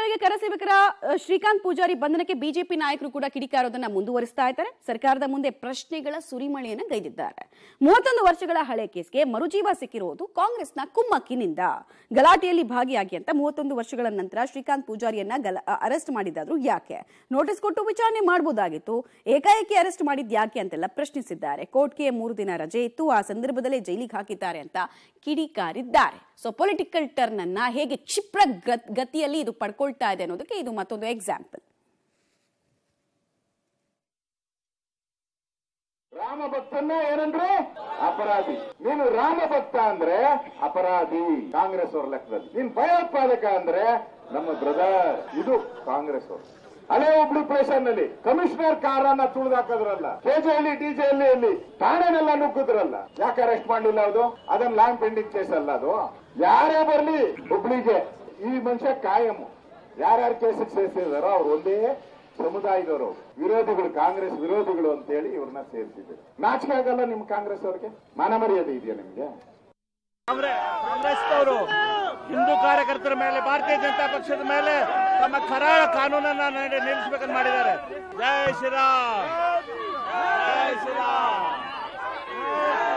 ವಿಚಾರಣೆಗೆ ಕರೆಸಿಬೇಕರ ಶ್ರೀಕಾಂತ್ ಪೂಜಾರಿ ಬಂಧನಕ್ಕೆ ಬಿಜೆಪಿ ನಾಯಕರು ಕೂಡ ಕಿಡಿಕಾರೋದನ್ನ ಮುಂದುವರಿಸ್ತಾ ಇದ್ದಾರೆ ಸರ್ಕಾರದ ಮುಂದೆ ಪ್ರಶ್ನೆಗಳ ಸುರಿಮಳೆಯನ್ನ ಗೈದಿದ್ದಾರೆ ಮೂವತ್ತೊಂದು ವರ್ಷಗಳ ಹಳೆ ಕೇಸ್ಗೆ ಮರುಜೀವ ಸಿಕ್ಕಿರುವುದು ಕಾಂಗ್ರೆಸ್ನ ಕುಮ್ಮಕ್ಕಿನಿಂದ ಗಲಾಟೆಯಲ್ಲಿ ಭಾಗಿಯಾಗಿ ಅಂತ ಮೂವತ್ತೊಂದು ವರ್ಷಗಳ ನಂತರ ಶ್ರೀಕಾಂತ್ ಪೂಜಾರಿಯನ್ನ ಗಲ ಅರೆಸ್ಟ್ ಮಾಡಿದಾದ್ರು ಯಾಕೆ ನೋಟಿಸ್ ಕೊಟ್ಟು ವಿಚಾರಣೆ ಮಾಡಬಹುದಾಗಿತ್ತು ಏಕಾಏಕಿ ಅರೆಸ್ಟ್ ಮಾಡಿದ್ ಯಾಕೆ ಅಂತೆಲ್ಲ ಪ್ರಶ್ನಿಸಿದ್ದಾರೆ ಕೋರ್ಟ್ಗೆ ಮೂರು ದಿನ ರಜೆ ಇತ್ತು ಆ ಸಂದರ್ಭದಲ್ಲೇ ಜೈಲಿಗೆ ಹಾಕಿದ್ದಾರೆ ಅಂತ ಕಿಡಿಕಾರಿದ್ದಾರೆ ಸೊ ಪೊಲಿಟಿಕಲ್ ಟರ್ನ್ ಅನ್ನ ಹೇಗೆ ಕ್ಷಿಪ್ರ ಗತ್- ಗತಿಯಲ್ಲಿ ಇದು ಪಡ್ಕೊಳ್ತಾ ಇದೆ ಅನ್ನೋದಕ್ಕೆ ಇದು ಮತ್ತೊಂದು ಎಕ್ಸಾಂಪಲ್ ರಾಮ ಭಕ್ತನ್ನ ಏನಂದ್ರೆ ಅಪರಾಧಿ ನೀನು ರಾಮ ಭಕ್ತ ಅಂದ್ರೆ ಅಪರಾಧಿ ಕಾಂಗ್ರೆಸ್ ಅವ್ರ ಲೆಕ್ಕದಲ್ಲಿ ನೀನ್ ಭಯೋತ್ಪಾದಕ ಅಂದ್ರೆ ನಮ್ಮ ಬ್ರದರ್ ಇದು ಕಾಂಗ್ರೆಸ್ ಅವರು ಹಳೆ ಹುಬ್ಳಿ ಸ್ಟೇಷನ್ ನಲ್ಲಿ ಕಮಿಷನರ್ ಕಾರನ್ನ ತುಳಿದಾಕದ್ರಲ್ಲ ಕೆಜೆಯಲ್ಲಿ ಡಿಜೆಯಲ್ಲಿ ಅಲ್ಲಿ ಠಾಣೆನೆಲ್ಲ ನುಗ್ಗಿದ್ರಲ್ಲ ಯಾಕೆ ಅರೆಸ್ಟ್ ಮಾಡಲಿಲ್ಲ ಅದು ಅದನ್ನ ಲ್ಯಾಂಡ್ ಪೆಂಡಿಂಗ್ ಕೇಸ್ ಅಲ್ಲ ಅದು ಯಾರೇ ಬರ್ಲಿ ಹುಬ್ಳಿಗೆ ಈ ಮನುಷ್ಯ ಕಾಯಂ ಯಾರ್ಯಾರು ಕೇಸಿಗೆ ಸೇರಿಸಿದಾರೋ ಅವ್ರು ಒಂದೇ ಸಮುದಾಯದವರು ವಿರೋಧಿಗಳು ಕಾಂಗ್ರೆಸ್ ವಿರೋಧಿಗಳು ಅಂತೇಳಿ ಇವ್ರನ್ನ ಸೇರಿಸಿದ್ರು ನಾಚಿಕೆ ಆಗಲ್ಲ ನಿಮ್ ಕಾಂಗ್ರೆಸ್ ಅವ್ರಿಗೆ ಮಾನ ಮರ್ಯಾದೆ ಇದೆಯಾ ನಿಮ್ಗೆ ಕಾಂಗ್ರೆಸ್ನವರು ಹಿಂದೂ ಕಾರ್ಯಕರ್ತರ ಮೇಲೆ ಭಾರತೀಯ ಜನತಾ ಪಕ್ಷದ ಮೇಲೆ ತಮ್ಮ ಕರಾಳ ಕಾನೂನನ್ನ ನಡೆ- ನಿಲ್ಲಿಸಬೇಕಂತ ಮಾಡಿದ್ದಾರೆ ಜೈ ಶ್ರೀರಾಮ್ ಜೈ ಶ್ರೀರಾಮ್